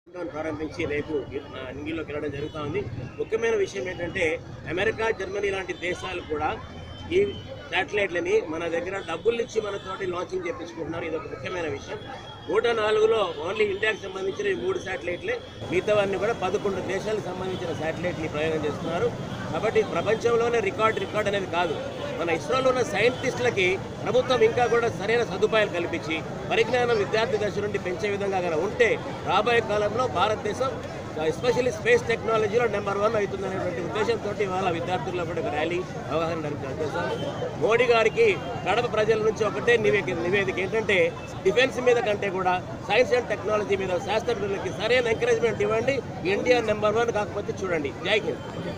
ప్రారంభించి రేపు అంగిలోకి వెళ్ళడం జరుగుతూ ఉంది ముఖ్యమైన విషయం ఏంటంటే అమెరికా జర్మనీ లాంటి దేశాలు కూడా ఈ శాటిలైట్లని మన దగ్గర డబ్బులు ఇచ్చి మనతోటి లాంచింగ్ చేపించుకుంటున్నారు ఇది ఒక ముఖ్యమైన విషయం నూట నాలుగులో ఓన్లీ ఇండియాకి సంబంధించిన ఈ మూడు శాటిలైట్లే మిగతావన్నీ కూడా పదకొండు దేశాలకు సంబంధించిన శాటిలైట్ని ప్రయోగం చేస్తున్నారు కాబట్టి ప్రపంచంలోనే రికార్డ్ రికార్డ్ అనేది కాదు మన ఇస్రోలో ఉన్న సైంటిస్టులకి ప్రభుత్వం ఇంకా కూడా సరైన సదుపాయాలు కల్పించి పరిజ్ఞానం విద్యార్థి దశ నుండి పెంచే విధంగా కనుక ఉంటే రాబోయే కాలంలో భారతదేశం ఎస్పెషల్లీ స్పేస్ టెక్నాలజీలో నెంబర్ వన్ అవుతుందనేటువంటి ఉద్దేశంతో ఇవాళ విద్యార్థుల్లో కూడా ఒక ర్యాలీ అవగాహన నడిపి- చేశారు మోడీ గారికి కడప ప్రజల నుంచి ఒకటే నివేదిక నివేదిక ఏంటంటే డిఫెన్స్ మీద కంటే కూడా సైన్స్ అండ్ టెక్నాలజీ మీద శాస్త్రజ్ఞులకి సరైన ఎంకరేజ్మెంట్ ఇవ్వండి ఇండియా నెంబర్ వన్ కాకపోతే చూడండి జై హింద్